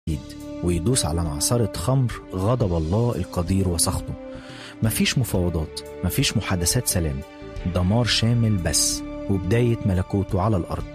ويدوس على معصرة خمر غضب الله القدير وسخطه مفيش مفاوضات مفيش محادثات سلام دمار شامل بس وبداية ملكوته على الأرض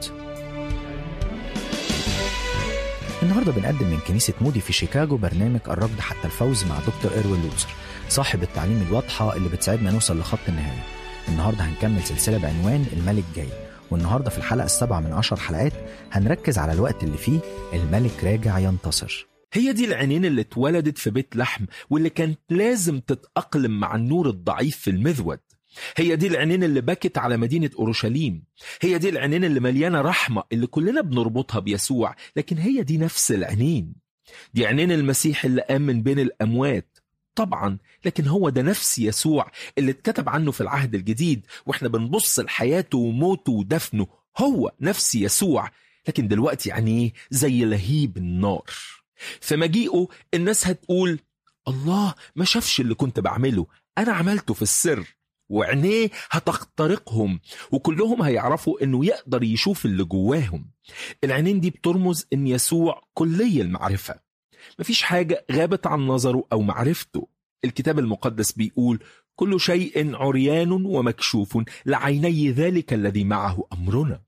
النهارده بنقدم من كنيسة مودي في شيكاغو برنامج الركض حتى الفوز مع دكتور إيروين لوتسر صاحب التعليم الواضحة اللي بتساعدنا نوصل لخط النهاية النهارده هنكمل سلسلة بعنوان الملك جاي والنهارده في الحلقة السابعة من عشر حلقات هنركز على الوقت اللي فيه الملك راجع ينتصر هي دي العينين اللي اتولدت في بيت لحم واللي كانت لازم تتأقلم مع النور الضعيف في المذود هي دي العينين اللي بكت على مدينة أورشليم هي دي العينين اللي مليانة رحمة اللي كلنا بنربطها بيسوع لكن هي دي نفس العينين دي عينين المسيح اللي قام من بين الأموات طبعا لكن هو ده نفس يسوع اللي اتكتب عنه في العهد الجديد واحنا بنبص لحياته وموته ودفنه هو نفس يسوع لكن دلوقتي عينيه زي لهيب النار في مجيئه الناس هتقول الله ما شافش اللي كنت بعمله انا عملته في السر وعينيه هتخترقهم وكلهم هيعرفوا انه يقدر يشوف اللي جواهم العينين دي بترمز ان يسوع كلي المعرفة مفيش حاجة غابت عن نظره او معرفته الكتاب المقدس بيقول كل شيء عريان ومكشوف لعيني ذلك الذي معه امرنا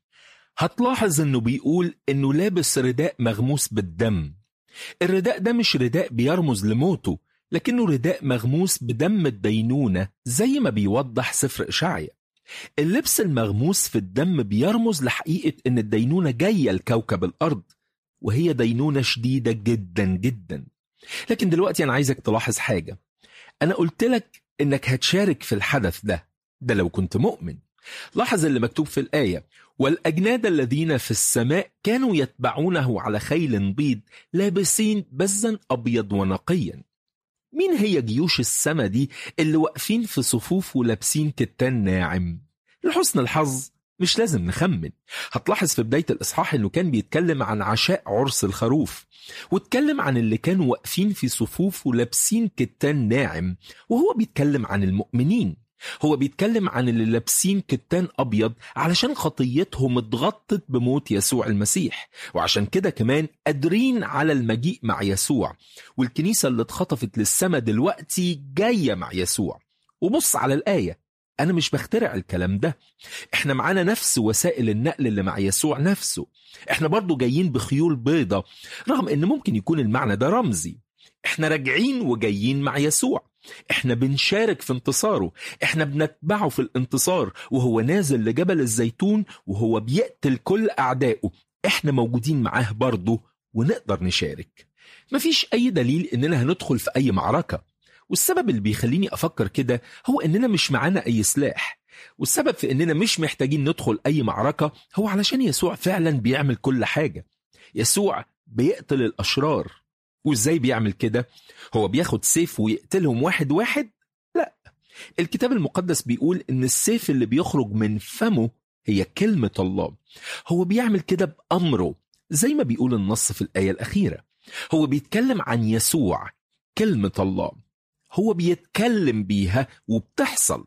هتلاحظ انه بيقول انه لابس رداء مغموس بالدم الرداء ده مش رداء بيرمز لموته لكنه رداء مغموس بدم الدينونة زي ما بيوضح سفر إشعيا اللبس المغموس في الدم بيرمز لحقيقة إن الدينونة جاية لكوكب الأرض وهي دينونة شديدة جدا جدا لكن دلوقتي أنا عايزك تلاحظ حاجة أنا قلت لك إنك هتشارك في الحدث ده ده لو كنت مؤمن لاحظ اللي مكتوب في الآية والأجناد الذين في السماء كانوا يتبعونه على خيل بيض لابسين بزا أبيض ونقيا مين هي جيوش السما دي اللي واقفين في صفوف ولابسين كتان ناعم لحسن الحظ مش لازم نخمن هتلاحظ في بداية الإصحاح إنه كان بيتكلم عن عشاء عرس الخروف واتكلم عن اللي كانوا واقفين في صفوف ولابسين كتان ناعم وهو بيتكلم عن المؤمنين هو بيتكلم عن اللي لابسين كتان أبيض علشان خطيتهم اتغطت بموت يسوع المسيح وعشان كده كمان قادرين على المجيء مع يسوع والكنيسة اللي اتخطفت للسما دلوقتي جاية مع يسوع وبص على الآية أنا مش بخترع الكلام ده إحنا معانا نفس وسائل النقل اللي مع يسوع نفسه إحنا برضو جايين بخيول بيضة رغم إن ممكن يكون المعنى ده رمزي إحنا راجعين وجايين مع يسوع احنا بنشارك في انتصاره احنا بنتبعه في الانتصار وهو نازل لجبل الزيتون وهو بيقتل كل اعدائه احنا موجودين معاه برضه ونقدر نشارك مفيش اي دليل اننا هندخل في اي معركة والسبب اللي بيخليني افكر كده هو اننا مش معانا اي سلاح والسبب في اننا مش محتاجين ندخل اي معركة هو علشان يسوع فعلا بيعمل كل حاجة يسوع بيقتل الاشرار وازاي بيعمل كده هو بياخد سيف ويقتلهم واحد واحد لا الكتاب المقدس بيقول ان السيف اللي بيخرج من فمه هي كلمة الله هو بيعمل كده بأمره زي ما بيقول النص في الآية الأخيرة هو بيتكلم عن يسوع كلمة الله هو بيتكلم بيها وبتحصل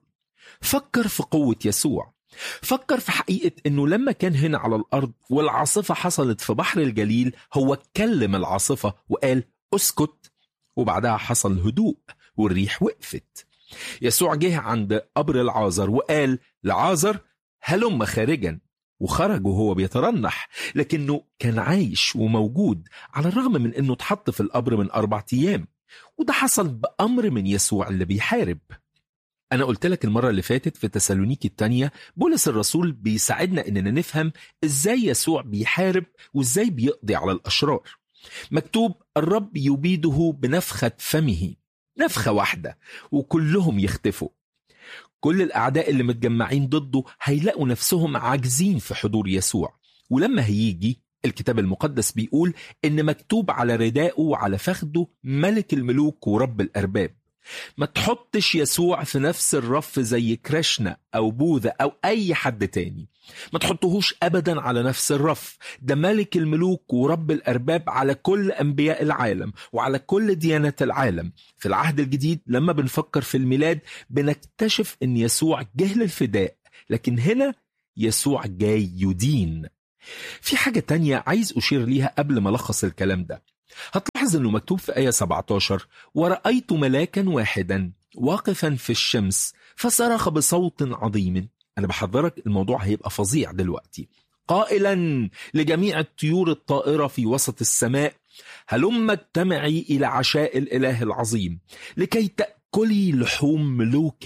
فكر في قوة يسوع فكر في حقيقة انه لما كان هنا على الارض والعاصفة حصلت في بحر الجليل هو اتكلم العاصفة وقال اسكت وبعدها حصل هدوء والريح وقفت يسوع جه عند قبر العازر وقال لعازر هلم خارجا وخرج وهو بيترنح لكنه كان عايش وموجود على الرغم من انه اتحط في القبر من اربع ايام وده حصل بامر من يسوع اللي بيحارب أنا قلت لك المرة اللي فاتت في تسالونيكي التانية بولس الرسول بيساعدنا إننا نفهم إزاي يسوع بيحارب وإزاي بيقضي على الأشرار مكتوب الرب يبيده بنفخة فمه نفخة واحدة وكلهم يختفوا كل الأعداء اللي متجمعين ضده هيلاقوا نفسهم عاجزين في حضور يسوع ولما هيجي الكتاب المقدس بيقول إن مكتوب على ردائه وعلى فخده ملك الملوك ورب الأرباب ما تحطش يسوع في نفس الرف زي كريشنا أو بوذا أو أي حد تاني ما تحطهوش أبدا على نفس الرف ده ملك الملوك ورب الأرباب على كل أنبياء العالم وعلى كل ديانات العالم في العهد الجديد لما بنفكر في الميلاد بنكتشف أن يسوع جه للفداء لكن هنا يسوع جاي يدين في حاجة تانية عايز أشير ليها قبل ما ألخص الكلام ده هتلاحظ انه مكتوب في آية 17 ورأيت ملاكا واحدا واقفا في الشمس فصرخ بصوت عظيم انا بحذرك الموضوع هيبقى فظيع دلوقتي قائلا لجميع الطيور الطائرة في وسط السماء هلم اجتمعي إلى عشاء الإله العظيم لكي تأكلي لحوم ملوك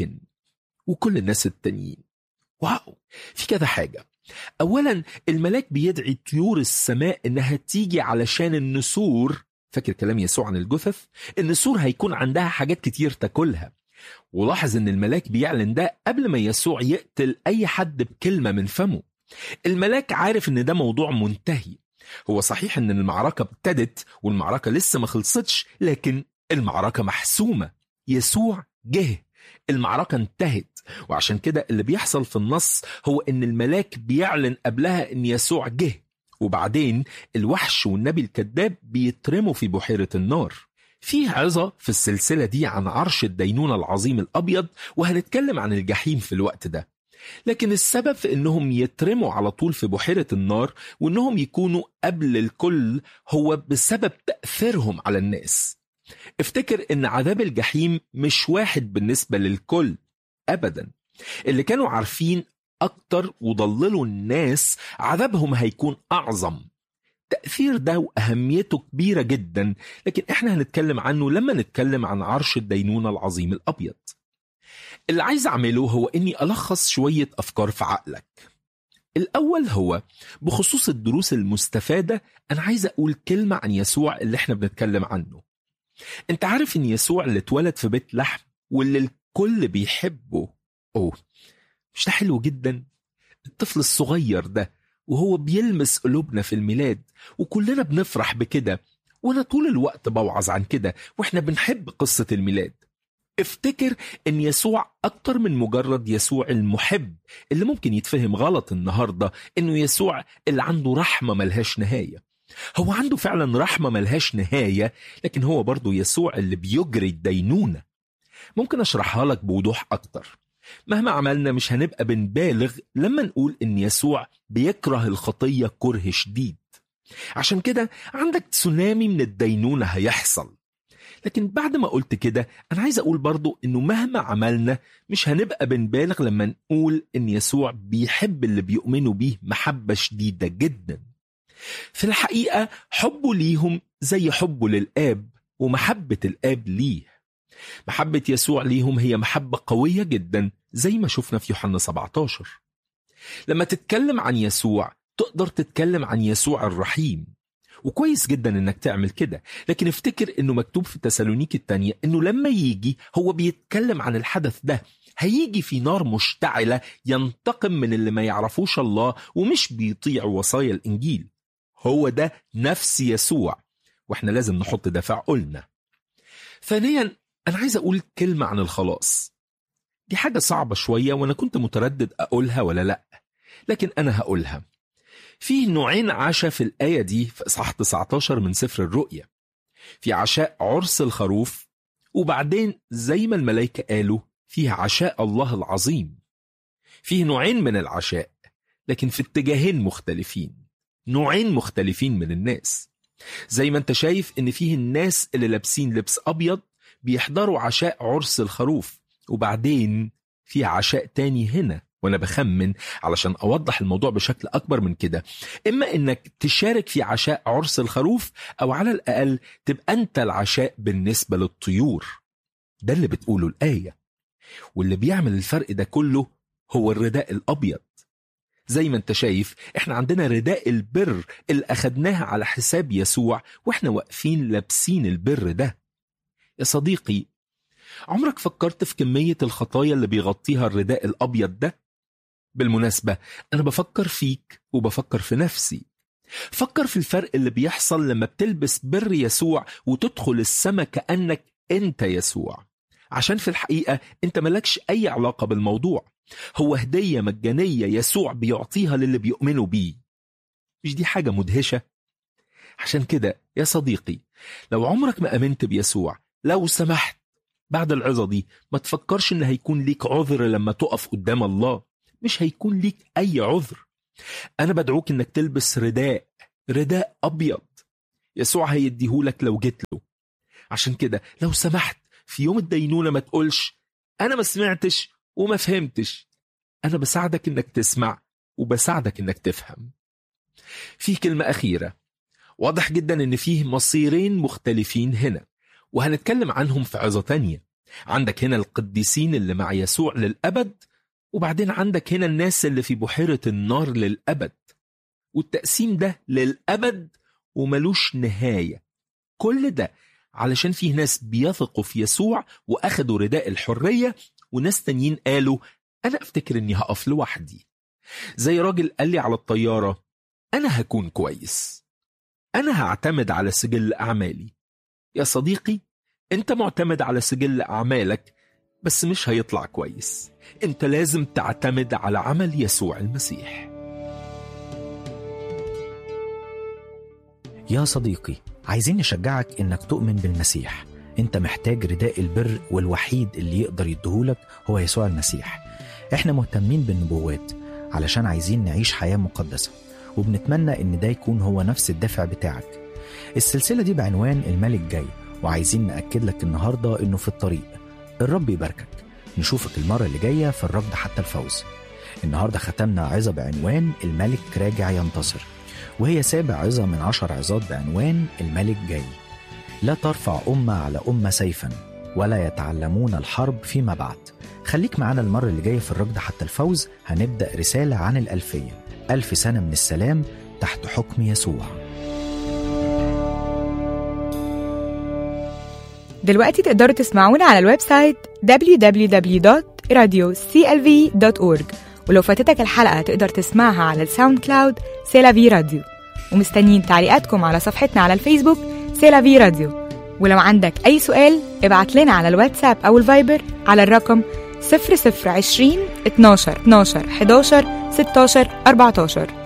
وكل الناس التانيين واو في كذا حاجة أولا الملاك بيدعي طيور السماء إنها تيجي علشان النسور فاكر كلام يسوع عن الجثث النسور هيكون عندها حاجات كتير تاكلها ولاحظ ان الملاك بيعلن ده قبل ما يسوع يقتل اي حد بكلمه من فمه الملاك عارف ان ده موضوع منتهي هو صحيح ان المعركه ابتدت والمعركه لسه ما خلصتش لكن المعركه محسومه يسوع جه المعركة انتهت وعشان كده اللي بيحصل في النص هو ان الملاك بيعلن قبلها ان يسوع جه وبعدين الوحش والنبي الكذاب بيترموا في بحيرة النار في عظة في السلسلة دي عن عرش الدينونة العظيم الأبيض وهنتكلم عن الجحيم في الوقت ده لكن السبب في انهم يترموا على طول في بحيرة النار وانهم يكونوا قبل الكل هو بسبب تأثيرهم على الناس افتكر ان عذاب الجحيم مش واحد بالنسبة للكل ابدا اللي كانوا عارفين اكتر وضللوا الناس عذابهم هيكون اعظم تأثير ده وأهميته كبيرة جدا لكن احنا هنتكلم عنه لما نتكلم عن عرش الدينونة العظيم الأبيض اللي عايز أعمله هو إني ألخص شوية أفكار في عقلك الأول هو بخصوص الدروس المستفادة أنا عايز أقول كلمة عن يسوع اللي احنا بنتكلم عنه انت عارف ان يسوع اللي اتولد في بيت لحم واللي الكل بيحبه اوه مش ده حلو جدا الطفل الصغير ده وهو بيلمس قلوبنا في الميلاد وكلنا بنفرح بكده وانا طول الوقت بوعظ عن كده واحنا بنحب قصة الميلاد افتكر ان يسوع اكتر من مجرد يسوع المحب اللي ممكن يتفهم غلط النهاردة انه يسوع اللي عنده رحمة ملهاش نهاية هو عنده فعلا رحمة ملهاش نهاية لكن هو برضه يسوع اللي بيجري الدينونة ممكن أشرحها لك بوضوح أكتر مهما عملنا مش هنبقى بنبالغ لما نقول إن يسوع بيكره الخطية كره شديد عشان كده عندك تسونامي من الدينونة هيحصل لكن بعد ما قلت كده أنا عايز أقول برضو إنه مهما عملنا مش هنبقى بنبالغ لما نقول إن يسوع بيحب اللي بيؤمنوا بيه محبة شديدة جداً في الحقيقة حبه ليهم زي حبه للآب ومحبة الآب ليه محبة يسوع ليهم هي محبة قوية جدا زي ما شفنا في يوحنا 17 لما تتكلم عن يسوع تقدر تتكلم عن يسوع الرحيم وكويس جدا انك تعمل كده لكن افتكر انه مكتوب في تسالونيك التانية انه لما يجي هو بيتكلم عن الحدث ده هيجي في نار مشتعلة ينتقم من اللي ما يعرفوش الله ومش بيطيع وصايا الإنجيل هو ده نفس يسوع واحنا لازم نحط ده في عقولنا ثانيا انا عايز اقول كلمة عن الخلاص دي حاجة صعبة شوية وانا كنت متردد اقولها ولا لا لكن انا هقولها فيه نوعين عشاء في الآية دي في إصحاح 19 من سفر الرؤيا في عشاء عرس الخروف وبعدين زي ما الملائكة قالوا فيه عشاء الله العظيم فيه نوعين من العشاء لكن في اتجاهين مختلفين نوعين مختلفين من الناس زي ما انت شايف ان فيه الناس اللي لابسين لبس ابيض بيحضروا عشاء عرس الخروف وبعدين في عشاء تاني هنا وانا بخمن علشان اوضح الموضوع بشكل اكبر من كده اما انك تشارك في عشاء عرس الخروف او على الاقل تبقى انت العشاء بالنسبه للطيور ده اللي بتقوله الايه واللي بيعمل الفرق ده كله هو الرداء الابيض زي ما انت شايف احنا عندنا رداء البر اللي اخدناها على حساب يسوع واحنا واقفين لابسين البر ده يا صديقي عمرك فكرت في كمية الخطايا اللي بيغطيها الرداء الأبيض ده؟ بالمناسبة أنا بفكر فيك وبفكر في نفسي فكر في الفرق اللي بيحصل لما بتلبس بر يسوع وتدخل السما كأنك أنت يسوع عشان في الحقيقة أنت ملكش أي علاقة بالموضوع هو هدية مجانية يسوع بيعطيها للي بيؤمنوا بيه مش دي حاجة مدهشة؟ عشان كده يا صديقي لو عمرك ما أمنت بيسوع لو سمحت بعد العظة دي ما تفكرش إن هيكون ليك عذر لما تقف قدام الله مش هيكون ليك أي عذر أنا بدعوك إنك تلبس رداء رداء أبيض يسوع هيديهولك لو جيت له عشان كده لو سمحت في يوم الدينونة ما تقولش أنا ما سمعتش وما فهمتش أنا بساعدك إنك تسمع وبساعدك إنك تفهم في كلمة أخيرة واضح جدا إن فيه مصيرين مختلفين هنا وهنتكلم عنهم في عظة تانية عندك هنا القديسين اللي مع يسوع للأبد وبعدين عندك هنا الناس اللي في بحيرة النار للأبد والتقسيم ده للأبد وملوش نهاية كل ده علشان فيه ناس بيثقوا في يسوع وأخدوا رداء الحرية وناس تانيين قالوا أنا أفتكر إني هقف لوحدي زي راجل قال لي على الطيارة أنا هكون كويس أنا هعتمد على سجل أعمالي يا صديقي أنت معتمد على سجل أعمالك بس مش هيطلع كويس أنت لازم تعتمد على عمل يسوع المسيح يا صديقي عايزين نشجعك انك تؤمن بالمسيح انت محتاج رداء البر والوحيد اللي يقدر يديهولك هو يسوع المسيح احنا مهتمين بالنبوات علشان عايزين نعيش حياة مقدسة وبنتمنى ان ده يكون هو نفس الدافع بتاعك السلسلة دي بعنوان الملك جاي وعايزين نأكد لك النهاردة انه في الطريق الرب يباركك نشوفك المرة اللي جاية في الركض حتى الفوز النهاردة ختمنا عظة بعنوان الملك راجع ينتصر وهي سابع عظة من عشر عظات بعنوان الملك جاي لا ترفع أمة على أمة سيفا ولا يتعلمون الحرب فيما بعد خليك معانا المرة اللي جاية في الركض حتى الفوز هنبدأ رسالة عن الألفية ألف سنة من السلام تحت حكم يسوع دلوقتي تقدروا تسمعونا على الويب سايت www.radioclv.org ولو فاتتك الحلقة تقدر تسمعها على الساوند كلاود سيلافي راديو ومستنيين تعليقاتكم على صفحتنا على الفيسبوك سيلافي راديو ولو عندك أي سؤال ابعت لنا على الواتساب أو الفايبر على الرقم 0020 12 12 11 16 14